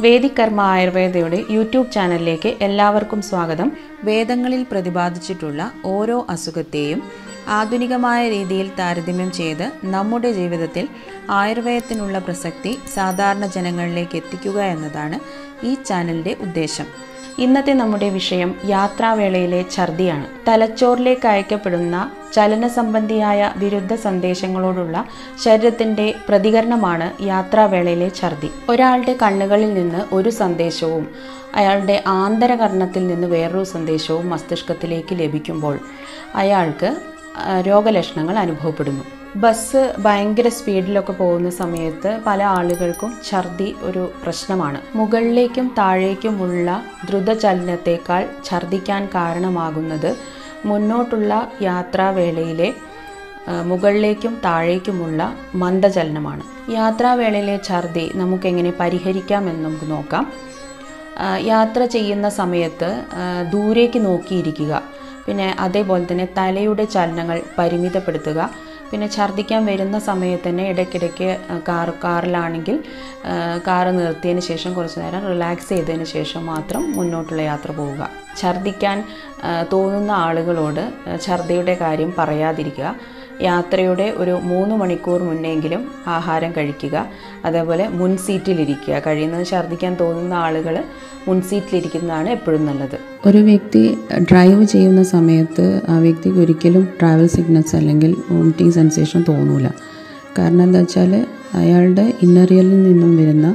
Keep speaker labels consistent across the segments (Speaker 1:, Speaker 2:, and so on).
Speaker 1: Vedic കർമ്മ ആയുർവേദയുടെ YouTube ചാനലിലേക്ക് എല്ലാവർക്കും സ്വാഗതം വേദങ്ങളിൽ പ്രതിപാദിച്ചിട്ടുള്ള ഓരോ അസുഖത്തെയും ആധുനികമായ രീതിയിൽ താരതമ്യം ചെയ്ത് നമ്മുടെ ജീവിതത്തിൽ ആയുർവേദത്തിനുള്ള പ്രസക്തി സാധാരണ ജനങ്ങളിലേക്ക് എത്തിക്കുക എന്നതാണ് ഈ ചാനലിൻ്റെ ഉദ്ദേശം ഇന്നത്തെ നമ്മുടെ വിഷയം യാത്രാവേളയിലെ ഛർദിയാണ് തലച്ചോറിലേക്ക് അയക്കപ്പെടുന്ന ചലന സംബന്ധിയായ വിരുദ്ധ സന്ദേശങ്ങളോടുള്ള ശരീരത്തിൻ്റെ പ്രതികരണമാണ് യാത്രാവേളയിലെ ഛർദി ഒരാളുടെ കണ്ണുകളിൽ നിന്ന് ഒരു സന്ദേശവും അയാളുടെ ആന്തരകർണത്തിൽ നിന്ന് വേറൊരു സന്ദേശവും മസ്തിഷ്കത്തിലേക്ക് ലഭിക്കുമ്പോൾ അയാൾക്ക് ആ, രോഗലക്ഷണങ്ങൾ അനുഭവപ്പെടുന്നു ബസ് ഭയങ്കര സ്പീഡിലൊക്കെ പോകുന്ന സമയത്ത് പല ആളുകൾക്കും ഛർദി ഒരു പ്രശ്നമാണ് മുകളിലേക്കും താഴേക്കുമുള്ള ദ്രുതചലനത്തേക്കാൾ ഛർദിക്കാൻ കാരണമാകുന്നത് മുന്നോട്ടുള്ള യാത്രാവേളയിലെ ആ, മുകളിലേക്കും താഴേക്കുമുള്ള മന്ദചലനമാണ് യാത്രാവേളയിലെ ഛർദി നമുക്കെങ്ങനെ പരിഹരിക്കാമെന്ന് നമുക്ക് നോക്കാം ആ, യാത്ര ചെയ്യുന്ന സമയത്ത് ആ, ദൂരേക്ക് നോക്കിയിരിക്കുക പിന്നെ അതേപോലെ തന്നെ തലയുടെ ചലനങ്ങൾ പരിമിതപ്പെടുത്തുക പിന്നെ ഛർദ്ദിക്കാൻ വരുന്ന സമയത്ത് തന്നെ ഇടയ്ക്കിടയ്ക്ക് കാർ കാറിലാണെങ്കിൽ ആ, കാറ് നിർത്തിയതിന് ശേഷം കുറച്ച് നേരം റിലാക്സ് ചെയ്തതിന് ശേഷം മാത്രം മുന്നോട്ടുള്ള യാത്ര പോവുക ഛർദ്ദിക്കാൻ ആ, തോന്നുന്ന ആളുകളോട് ഛർദ്ദിയുടെ കാര്യം പറയാതിരിക്കുക യാത്രയുടെ ഒരു മൂന്ന് മണിക്കൂർ മുന്നെങ്കിലും ആഹാരം കഴിക്കുക അതേപോലെ മുൻ സീറ്റിലിരിക്കുക കഴിയുന്നത് ഛർദ്ദിക്കാൻ തോന്നുന്ന ആളുകൾ മുൻ സീറ്റിലിരിക്കുന്നതാണ് എപ്പോഴും നല്ലത്
Speaker 2: ഒരു വ്യക്തി ഡ്രൈവ് ചെയ്യുന്ന സമയത്ത് ആ വ്യക്തിക്ക് ഒരിക്കലും ട്രാവൽ സിക്നസ് അല്ലെങ്കിൽ വോമിറ്റിംഗ് സെൻസേഷൻ തോന്നൂല കാരണം എന്താ വെച്ചാൽ അയാളുടെ ഇന്നറിയലിൽ നിന്നും വരുന്ന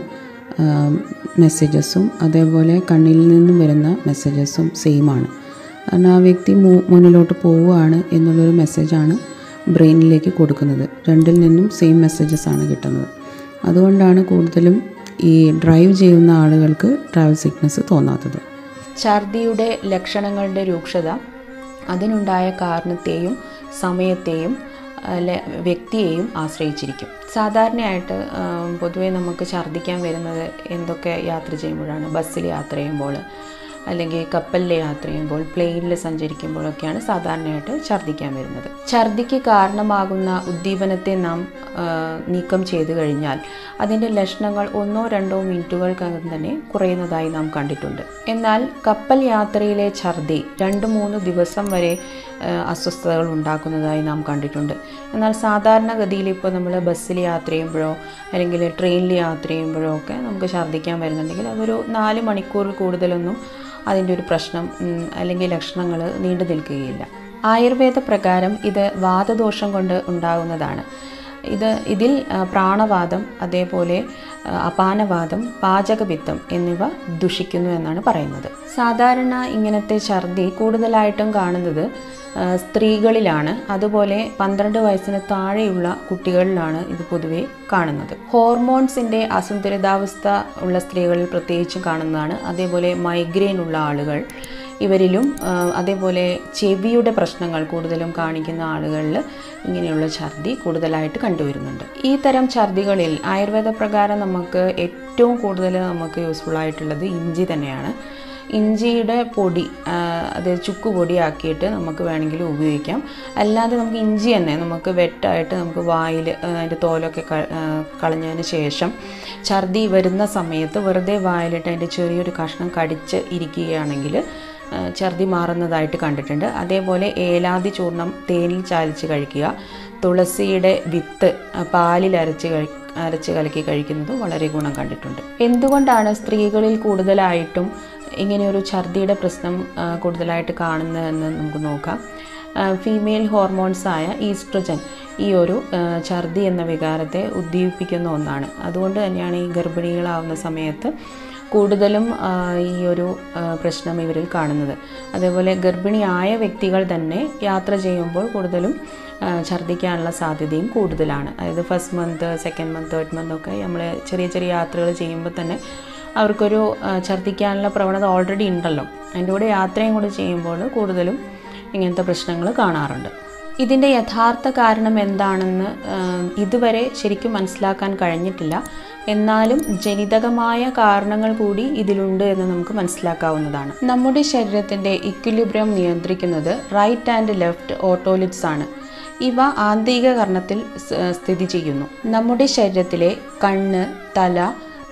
Speaker 2: മെസ്സേജസും അതേപോലെ കണ്ണിൽ നിന്നും വരുന്ന മെസ്സേജസും സെയിം ആണ് കാരണം ആ വ്യക്തി മു- മുന്നിലോട്ട് പോവുകയാണ് എന്നുള്ളൊരു മെസ്സേജാണ് ബ്രെയിനിലേക്ക് കൊടുക്കുന്നത് രണ്ടിൽ നിന്നും സെയിം മെസ്സേജസ് ആണ് കിട്ടുന്നത് അതുകൊണ്ടാണ് കൂടുതലും ഈ ഡ്രൈവ് ചെയ്യുന്ന ആളുകൾക്ക് ട്രാവൽ സിക്നസ് തോന്നാത്തത്
Speaker 1: ഛർദിയുടെ ലക്ഷണങ്ങളുടെ രൂക്ഷത അതിനുണ്ടായ കാരണത്തെയും സമയത്തെയും അല്ലെ വ്യക്തിയെയും ആശ്രയിച്ചിരിക്കും സാധാരണയായിട്ട് ആ, പൊതുവേ നമുക്ക് ഛർദ്ദിക്കാൻ വരുന്നത് എന്തൊക്കെ യാത്ര ചെയ്യുമ്പോഴാണ് ബസ്സിൽ യാത്ര ചെയ്യുമ്പോൾ അല്ലെങ്കിൽ കപ്പലിൽ യാത്ര ചെയ്യുമ്പോൾ പ്ലെയിനിൽ സഞ്ചരിക്കുമ്പോഴൊക്കെയാണ് സാധാരണയായിട്ട് ഛർദ്ദിക്കാൻ വരുന്നത് ഛർദ്ദിക്ക് കാരണമാകുന്ന ഉദ്ദീപനത്തെ നാം ആ, നീക്കം ചെയ്തു കഴിഞ്ഞാൽ അതിൻ്റെ ലക്ഷണങ്ങൾ ഒന്നോ രണ്ടോ മിനിറ്റുകൾക്കകം തന്നെ കുറയുന്നതായി നാം കണ്ടിട്ടുണ്ട് എന്നാൽ കപ്പൽ യാത്രയിലെ ഛർദി രണ്ട് മൂന്ന് ദിവസം വരെ ആ, അസ്വസ്ഥതകൾ ഉണ്ടാക്കുന്നതായി നാം കണ്ടിട്ടുണ്ട് എന്നാൽ സാധാരണഗതിയിൽ ഇപ്പോൾ നമ്മൾ ബസ്സിൽ യാത്ര ചെയ്യുമ്പോഴോ അല്ലെങ്കിൽ ട്രെയിനിൽ യാത്ര ചെയ്യുമ്പോഴോ ഒക്കെ നമുക്ക് ഛർദ്ദിക്കാൻ വരുന്നുണ്ടെങ്കിൽ അതൊരു നാല് മണിക്കൂർ കൂടുതലൊന്നും അതിൻ്റെ ഒരു പ്രശ്നം ഉം, അല്ലെങ്കിൽ ലക്ഷണങ്ങൾ നീണ്ടു നിൽക്കുകയില്ല ആയുർവേദ പ്രകാരം ഇത് വാതദോഷം കൊണ്ട് ഉണ്ടാകുന്നതാണ് ഇത് ഇതിൽ ആ, പ്രാണവാദം അതേപോലെ ആ, അപാനവാദം പാചകപിത്തം എന്നിവ ദുഷിക്കുന്നു എന്നാണ് പറയുന്നത് സാധാരണ ഇങ്ങനത്തെ ഛർദി കൂടുതലായിട്ടും കാണുന്നത് ആ, സ്ത്രീകളിലാണ് അതുപോലെ പന്ത്രണ്ട് വയസ്സിന് താഴെയുള്ള കുട്ടികളിലാണ് ഇത് പൊതുവെ കാണുന്നത് ഹോർമോൺസിൻ്റെ അസന്തുലിതാവസ്ഥ ഉള്ള സ്ത്രീകളിൽ പ്രത്യേകിച്ചും കാണുന്നതാണ് അതേപോലെ മൈഗ്രെയിൻ ഉള്ള ആളുകൾ ഇവരിലും ആ, അതേപോലെ ചെവിയുടെ പ്രശ്നങ്ങൾ കൂടുതലും കാണിക്കുന്ന ആളുകളിൽ ഇങ്ങനെയുള്ള ഛർദി കൂടുതലായിട്ട് കണ്ടുവരുന്നുണ്ട് ഈ തരം ഛർദികളിൽ ആയുർവേദ പ്രകാരം നമുക്ക് ഏറ്റവും കൂടുതൽ നമുക്ക് യൂസ്ഫുൾ ആയിട്ടുള്ളത് ഇഞ്ചി തന്നെയാണ് ഇഞ്ചിയുടെ പൊടി ആ, അത് ചുക്ക് പൊടിയാക്കിയിട്ട് നമുക്ക് വേണമെങ്കിൽ ഉപയോഗിക്കാം അല്ലാതെ നമുക്ക് ഇഞ്ചി തന്നെ നമുക്ക് വെട്ടായിട്ട് നമുക്ക് വായിൽ അതിൻ്റെ തോലൊക്കെ ക- ആ, കളഞ്ഞതിന് ശേഷം ഛർദി വരുന്ന സമയത്ത് വെറുതെ വായിലിട്ട് അതിൻ്റെ ചെറിയൊരു കഷ്ണം കടിച്ച് ഇരിക്കുകയാണെങ്കിൽ ആ, ഛർദി മാറുന്നതായിട്ട് കണ്ടിട്ടുണ്ട് അതേപോലെ ഏലാതി ചൂർണം തേനിൽ ചാലിച്ച് കഴിക്കുക തുളസിയുടെ വിത്ത് ആ, പാലിൽ അരച്ച് കഴി അരച്ച് കലക്കി കഴിക്കുന്നത് വളരെ ഗുണം കണ്ടിട്ടുണ്ട് എന്തുകൊണ്ടാണ് സ്ത്രീകളിൽ കൂടുതലായിട്ടും ഇങ്ങനെയൊരു ഛർദിയുടെ പ്രശ്നം ആ, കൂടുതലായിട്ട് കാണുന്നതെന്ന് നമുക്ക് നോക്കാം ഫീമെയിൽ ഹോർമോൺസായ ഈസ്ട്രജൻ ഈ ഒരു ആ, ഛർദി എന്ന വികാരത്തെ ഉദ്ദീപിക്കുന്ന ഒന്നാണ് അതുകൊണ്ട് തന്നെയാണ് ഈ ഗർഭിണികളാവുന്ന സമയത്ത് കൂടുതലും ആ, ഈ ഒരു ആ, പ്രശ്നം ഇവരിൽ കാണുന്നത് അതേപോലെ ഗർഭിണിയായ വ്യക്തികൾ തന്നെ യാത്ര ചെയ്യുമ്പോൾ കൂടുതലും ആ, ഛർദ്ദിക്കാനുള്ള സാധ്യതയും കൂടുതലാണ് അതായത് first month second month third month ഒക്കെ നമ്മൾ ചെറിയ ചെറിയ യാത്രകൾ ചെയ്യുമ്പോൾ തന്നെ അവർക്കൊരു ആ, ഛർദ്ദിക്കാനുള്ള പ്രവണത ഓൾറെഡി ഉണ്ടല്ലോ അതിൻ്റെ കൂടെ യാത്രയും കൂടി ചെയ്യുമ്പോൾ കൂടുതലും ഇങ്ങനത്തെ പ്രശ്നങ്ങൾ കാണാറുണ്ട് ഇതിൻ്റെ യഥാർത്ഥ കാരണം എന്താണെന്ന് ആ, ഇതുവരെ ശരിക്കും മനസ്സിലാക്കാൻ കഴിഞ്ഞിട്ടില്ല എന്നാലും ജനിതകമായ കാരണങ്ങൾ കൂടി ഇതിലുണ്ട് എന്ന് നമുക്ക് മനസ്സിലാക്കാവുന്നതാണ് നമ്മുടെ ശരീരത്തിൻ്റെ ഇക്വിലിബ്രിയം നിയന്ത്രിക്കുന്നത് റൈറ്റ് ആൻഡ് ലെഫ്റ്റ് ഓട്ടോലിറ്റ്സ് ആണ് ഇവ ആന്തരിക കർണത്തിൽ സ്- സ്ഥിതി ചെയ്യുന്നു നമ്മുടെ ശരീരത്തിലെ കണ്ണ് തല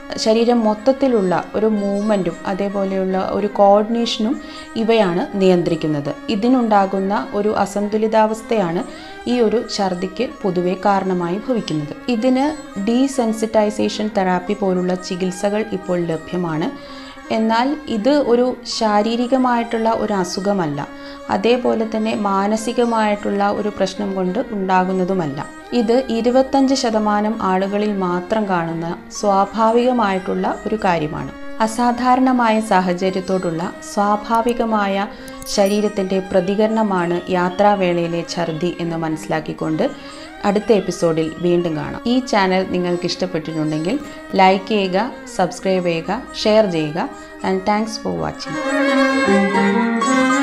Speaker 1: ശരീരം മൊത്തത്തിലുള്ള ഒരു മൂവ്മെൻറ്റും അതേപോലെയുള്ള ഒരു കോർഡിനേഷനും ഇവയാണ് നിയന്ത്രിക്കുന്നത് ഇതിനുണ്ടാകുന്ന ഒരു അസന്തുലിതാവസ്ഥയാണ് ഈ ഒരു ഛർദിക്ക് പൊതുവെ കാരണമായി ഭവിക്കുന്നത് ഇതിന് ഡീസെൻസിറ്റൈസേഷൻ തെറാപ്പി പോലുള്ള ചികിത്സകൾ ഇപ്പോൾ ലഭ്യമാണ് എന്നാൽ ഇത് ഒരു ശാരീരികമായിട്ടുള്ള ഒരു അസുഖമല്ല അതേപോലെ തന്നെ മാനസികമായിട്ടുള്ള ഒരു പ്രശ്നം കൊണ്ട് ഉണ്ടാകുന്നതുമല്ല ഇത് ഇരുപത്തഞ്ച് ശതമാനം ആളുകളിൽ മാത്രം കാണുന്ന സ്വാഭാവികമായിട്ടുള്ള ഒരു കാര്യമാണ് അസാധാരണമായ സാഹചര്യത്തോടുള്ള സ്വാഭാവികമായ ശരീരത്തിൻ്റെ പ്രതികരണമാണ് യാത്രാവേളയിലെ ഛർദി എന്ന് മനസ്സിലാക്കിക്കൊണ്ട് അടുത്ത എപ്പിസോഡിൽ വീണ്ടും കാണാം ഈ ചാനൽ നിങ്ങൾക്ക് ഇഷ്ടപ്പെട്ടിട്ടുണ്ടെങ്കിൽ ലൈക്ക് ചെയ്യുക സബ്സ്ക്രൈബ് ചെയ്യുക ഷെയർ ചെയ്യുക ആൻഡ് താങ്ക്സ് ഫോർ വാച്ചിങ്